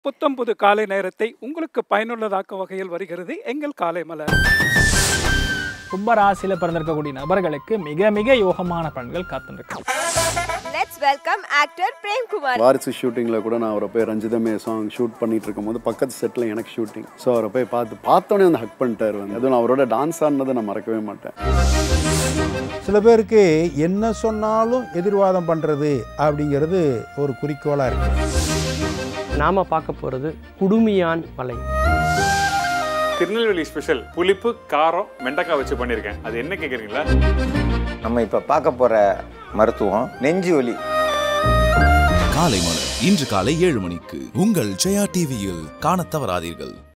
புத்தம் புது காலை நேரத்தை உங்களுக்கு பயனுள்ளதாக்கும் வகையில் வருகிறது எங்கள் காலை மலர் கும்பராசியில் பிறந்திருக்கக்கூடிய நபர்களுக்கு மிக மிக யோகமான பலன்கள் காத்துருக்கு let's welcome actor Prem Kumar Varisu ஷூட்டிங்கில் கூட நான் அவரை போய் ரஞ்சிதமே சாங் ஷூட் பண்ணிட்டு இருக்கும்போது பக்கத்து செட்டில் எனக்கு ஷூட்டிங் ஸோ அவரை போய் பார்த்து பார்த்தோன்னே வந்து ஹக் பண்ணிட்டாரு வந்து அதுவும் நான் அவரோட டான்ஸ் ஆடினதை நான் மறக்கவே மாட்டேன் சில பேருக்கு என்ன சொன்னாலும் எதிர்வாதம் பண்ணுறது அப்படிங்கிறது ஒரு குறிக்கோளாக இருக்குது நாம பார்க்க போகிறது குடுமியான் மலை திருநெல்வேலி ஸ்பெஷல் புளிப்பு காரம் வெண்டைக்காய் வச்சு பண்ணியிருக்கேன் அது என்ன கேட்குறீங்களா நம்ம இப்போ பார்க்க போகிற மருத்துவம் நெஞ்சு வலி காலை மலர் இன்று காலை ஏழு மணிக்கு உங்கள் ஜெயா டிவியில் காணத் தவறாதீர்கள்